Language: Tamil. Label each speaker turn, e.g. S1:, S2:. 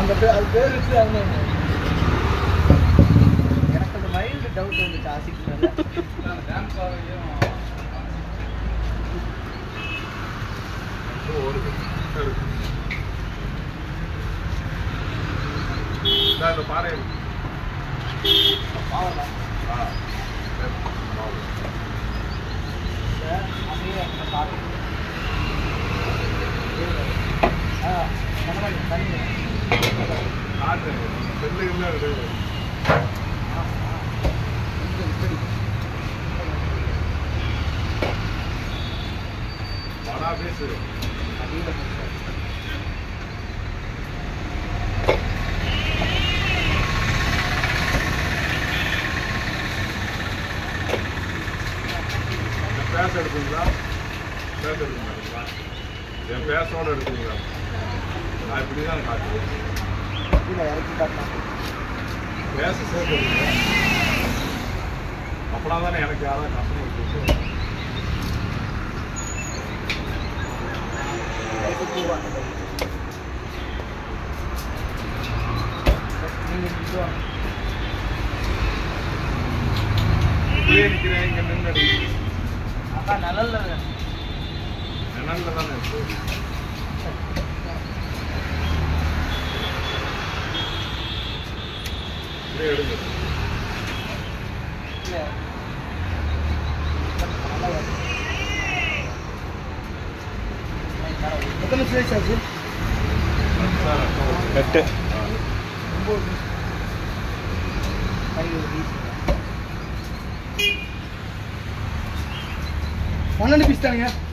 S1: அந்த பேர் அது பேர் வச்சு அது எனக்கு அந்த மைல்டு டவுட் வந்துச்சு ஆசிக்கு மேல
S2: ஓடுது சரி. இந்தா இந்த பாறை இருக்கு.
S1: பாவலாம்
S2: ஆ சரி. பாவம்.
S1: அப்படியே அந்த பாட்டு ஆ கண்ணாடி தண்ணி
S2: காட்டு செல்லு இல்லை இருக்குது. வாடா பேசு என் பேச எடுப்பீங்களா பேச எடுக்க மாட்டீங்களா என் பேசோட எடுப்பீங்களா நான் இப்படி தான் காட்டுவேன்
S1: கீழே இறக்கி காட்டலாம்
S2: பேச சேர்த்து எடுங்க அப்படின்னா தானே எனக்கு யாராவது கஸ்டமர் கூப்பிடுவாங்க இப்படியே நிற்கிறேன் இங்கே நின்று
S1: அக்கா நிழல்ல
S2: நிழல்ல தானே இருக்கு இப்படியே எடுங்க
S1: எத்தனை ஸ்லைஸ் ஆச்சு
S3: எட்டு
S1: ஒம்பது பன்னெண்டு பீஸ் தானுங்க